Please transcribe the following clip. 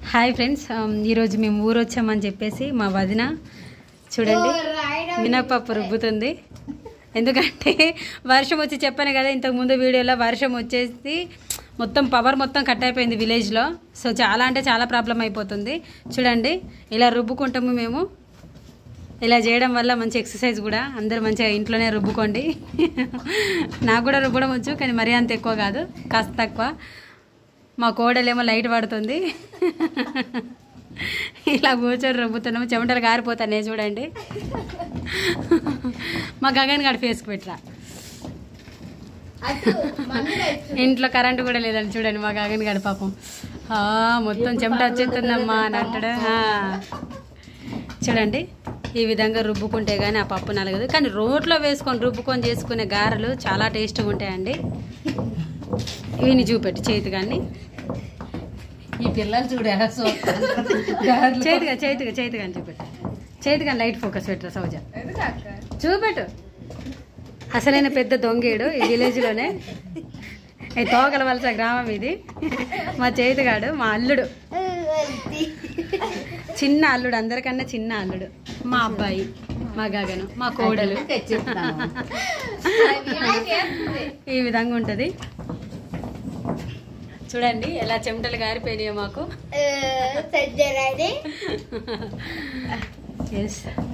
Hi friends ఈరోజు మేము ఊరు వచ్చామని చెప్పేసి మా వదిన చూడండి మినపప్పు రుబ్బుతుంది ఎందుకంటే వర్షం వచ్చి చెప్పాను కదా ఇంతకు ముందు వీడియోలో వర్షం వచ్చేసి మొత్తం పవర్ మొత్తం కట్ అయిపోయింది విలేజ్లో సో చాలా అంటే చాలా ప్రాబ్లం అయిపోతుంది చూడండి ఇలా రుబ్బుకుంటాము మేము ఇలా చేయడం వల్ల మంచి ఎక్సర్సైజ్ కూడా అందరూ మంచిగా ఇంట్లోనే రుబ్బుకోండి నాకు కూడా రుబ్బడం వచ్చు కానీ మరీ అంత ఎక్కువ కాదు కాస్త తక్కువ మా కోడలేమో లైట్ పడుతుంది ఇలా కూర్చొని రుబ్బుతున్నాము చెమటలు కారిపోతాయి చూడండి మా గగన్ గడి ఫేస్కి పెట్టరా ఇంట్లో కరెంటు కూడా లేదండి చూడండి మా గగన్ గడి పాపం ఆ, మొత్తం చెమట వచ్చేస్తుందమ్మా అని అంటాడు ఆ. చూడండి ఈ విధంగా రుబ్బుకుంటే కానీ ఆ పప్పు నలగదు కానీ రోట్లో వేసుకొని రుబ్బుకొని చేసుకునే గారెలు చాలా టేస్ట్గా ఉంటాయండి ఇవిని చూపెట్టు చేతి కానీ ఈ పిల్లలు చూడు ఎలా చూస్తారు చేతిగా చేతిగా చేతిగా అని చూపెట్టు చేతిగా లైట్ ఫోకస్ పెట్టరా సౌజ చూపెట్టు అసలైన పెద్ద దొంగేడు ఈ విలేజ్లోనే ఈ తోకల వలస గ్రామం ఇది మా చేతిగాడు మా అల్లుడు చిన్న అల్లుడు అందరికన్నా చిన్న అల్లుడు మా అబ్బాయి మా గగను మా కోడలు తెచ్చిస్తాను ఈ విధంగా ఉంటుంది చూడండి ఎలా చెమటలు గారిపోయినాయో మాకు ఎస్